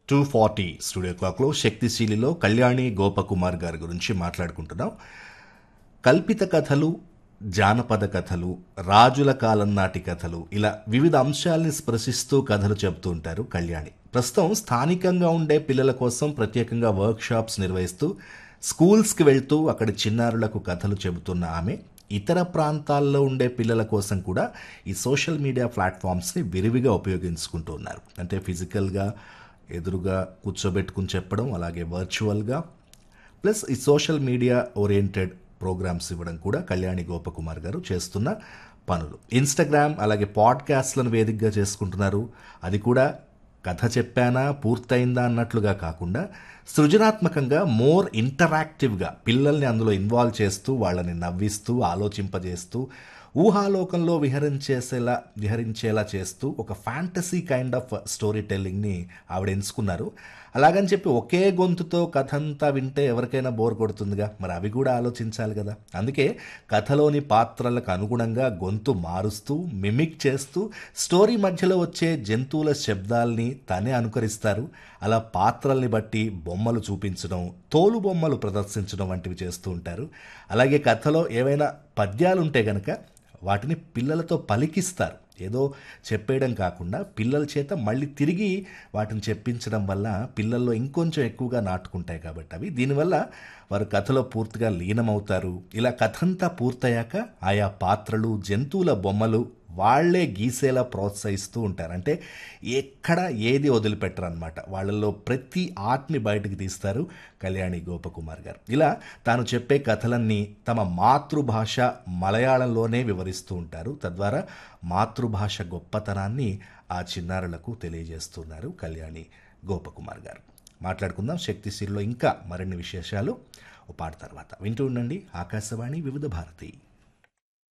two forty studio క్లాక్లో శక్తిశీలిలో కళ్యాణి గోపకుమార్ గారి గురించి మాట్లాడుకుంటున్నాం కల్పిత కథలు జానపద కథలు రాజుల కాలం నాటి కథలు ఇలా వివిధ అంశాల్ని స్పృశిస్తూ కథలు చెబుతూ ఉంటారు కళ్యాణి ప్రస్తుతం స్థానికంగా ఉండే పిల్లల కోసం ప్రత్యేకంగా వర్క్ షాప్స్ నిర్వహిస్తూ స్కూల్స్కి వెళ్తూ అక్కడి చిన్నారులకు కథలు చెబుతున్న ఆమె ఇతర ప్రాంతాల్లో ఉండే పిల్లల కోసం కూడా ఈ సోషల్ మీడియా ప్లాట్ఫామ్స్ని విరివిగా ఉపయోగించుకుంటూ ఉన్నారు అంటే ఫిజికల్గా ఎదురుగా కూర్చోబెట్టుకుని చెప్పడం అలాగే వర్చువల్గా ప్లస్ ఈ సోషల్ మీడియా ఓరియంటెడ్ ప్రోగ్రామ్స్ ఇవ్వడం కూడా కళ్యాణి గోపకుమార్ గారు చేస్తున్న పనులు ఇన్స్టాగ్రామ్ అలాగే పాడ్కాస్ట్లను వేదికగా చేసుకుంటున్నారు అది కూడా కథ చెప్పానా పూర్తయిందా అన్నట్లుగా కాకుండా సృజనాత్మకంగా మోర్ ఇంటరాక్టివ్గా పిల్లల్ని అందులో ఇన్వాల్వ్ చేస్తూ వాళ్ళని నవ్విస్తూ ఆలోచింపజేస్తూ ఊహాలోకంలో విహరించేసేలా విహరించేలా చేస్తూ ఒక ఫ్యాంటసీ కైండ్ ఆఫ్ స్టోరీ టెల్లింగ్ని ఆవిడ ఎంచుకున్నారు అలాగని చెప్పి ఒకే గొంతుతో కథ అంతా వింటే ఎవరికైనా బోర్ కొడుతుందిగా మరి అవి కూడా ఆలోచించాలి కదా అందుకే కథలోని పాత్రలకు అనుగుణంగా గొంతు మారుస్తూ మిమిక్ చేస్తూ స్టోరీ మధ్యలో వచ్చే జంతువుల శబ్దాల్ని తనే అనుకరిస్తారు అలా పాత్రల్ని బట్టి బొమ్మలు చూపించడం తోలు బొమ్మలు ప్రదర్శించడం వంటివి చేస్తూ ఉంటారు అలాగే కథలో ఏవైనా పద్యాలుంటే గనక వాటిని పిల్లలతో పలికిస్తారు ఏదో చెప్పేయడం కాకుండా పిల్లల చేత మళ్ళీ తిరిగి వాటిని చెప్పించడం వల్ల పిల్లల్లో ఇంకొంచెం ఎక్కువగా నాటుకుంటాయి కాబట్టి అవి దీనివల్ల వారు కథలో పూర్తిగా లీనమవుతారు ఇలా కథంతా పూర్తయ్యాక ఆయా పాత్రలు జంతువుల బొమ్మలు వాళ్లే గీసేలా ప్రోత్సహిస్తూ ఉంటారు అంటే ఎక్కడ ఏది వదిలిపెట్టరు అనమాట వాళ్ళల్లో ప్రతి ఆర్ట్ని బయటకు తీస్తారు కళ్యాణి గోపకుమార్ గారు ఇలా తాను చెప్పే కథలన్నీ తమ మాతృభాష మలయాళంలోనే వివరిస్తూ ఉంటారు తద్వారా మాతృభాష గొప్పతనాన్ని ఆ చిన్నారులకు తెలియజేస్తున్నారు కళ్యాణి గోపకుమార్ గారు మాట్లాడుకుందాం శక్తిశీల్లో ఇంకా మరిన్ని విశేషాలు ఓ పాట తర్వాత వింటూ ఉండండి ఆకాశవాణి వివిధ భారతి